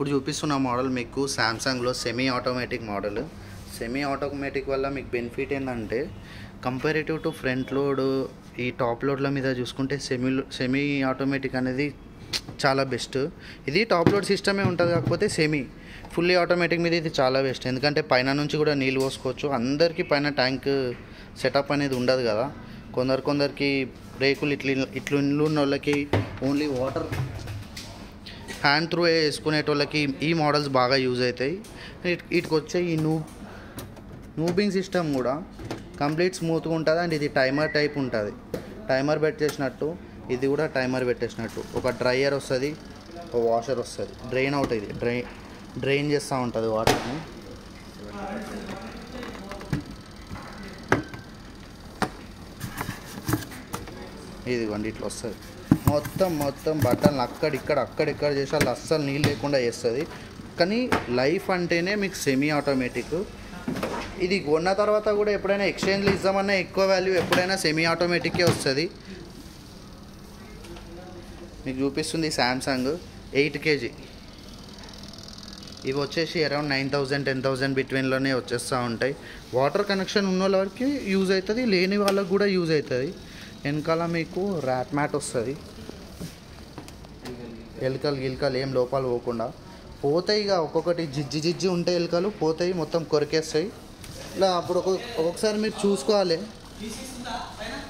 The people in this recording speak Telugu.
ఇప్పుడు చూపిస్తున్న మోడల్ మీకు శాంసంగ్లో semi automatic model semi automatic వల్ల మీకు బెనిఫిట్ ఏంటంటే కంపారేటివ్ టు ఫ్రంట్ లోడ్ ఈ టాప్ లోడ్ల మీద చూసుకుంటే సెమీ సెమీ ఆటోమేటిక్ అనేది చాలా బెస్ట్ ఇది టాప్ లోడ్ సిస్టమే ఉంటుంది కాకపోతే సెమీ ఫుల్లీ ఆటోమేటిక్ మీద ఇది చాలా బెస్ట్ ఎందుకంటే పైన నుంచి కూడా నీళ్ళు పోసుకోవచ్చు అందరికీ పైన ట్యాంక్ సెటప్ అనేది ఉండదు కదా కొందరు కొందరికి రేకులు ఇట్లా ఇట్లు ఇల్లు ఉన్న వాళ్ళకి ఓన్లీ వాటర్ హ్యాండ్ త్రూ వేసుకునేటోళ్ళకి ఈ మోడల్స్ బాగా యూజ్ అవుతాయి ఇట్- వీటికి వచ్చే ఈ నూ నూబింగ్ సిస్టమ్ కూడా కంప్లీట్ స్మూత్గా ఉంటుంది అండ్ ఇది టైమర్ టైప్ ఉంటుంది టైమర్ పెట్టేసినట్టు ఇది కూడా టైమర్ పెట్టేసినట్టు ఒక డ్రైయర్ వస్తుంది ఒక వాషర్ వస్తుంది డ్రైన్ అవుట్ ఇది డ్రైన్ డ్రైన్ చేస్తూ ఉంటుంది వాటర్ని ఇదిగోండి ఇట్లా వస్తుంది మొత్తం మొత్తం బట్టలు అక్కడిక్కడ అక్కడిక్కడ చేసి వాళ్ళు అస్సలు నీళ్ళు లేకుండా చేస్తుంది కానీ లైఫ్ అంటేనే మీకు సెమీ ఆటోమేటిక్ ఇది కొన్న తర్వాత కూడా ఎప్పుడైనా ఎక్స్చేంజ్లు ఇద్దామన్నా ఎక్కువ వాల్యూ ఎప్పుడైనా సెమీ ఆటోమేటిక్కే వస్తుంది మీకు చూపిస్తుంది శాంసంగ్ ఎయిట్ కేజీ ఇవి వచ్చేసి around nine thousand ten thousand బిట్వీన్లోనే వచ్చేస్తూ ఉంటాయి వాటర్ కనెక్షన్ ఉన్న వాళ్ళకి యూజ్ అవుతుంది లేని వాళ్ళకి కూడా యూజ్ అవుతుంది వెనకాల మీకు ర్యాట్ మ్యాట్ వస్తుంది ఎలుకలు గిల్కలు ఏం లోపాలు పోకుండా పోతాయి ఇక ఒక్కొక్కటి జిజ్జి జిజ్జి ఉంటే ఎలుకలు పోతాయి మొత్తం కొరికేస్తాయి ఇలా అప్పుడు ఒక్కొక్క- ఒక్కొక్కసారి మీరు చూసుకోవాలి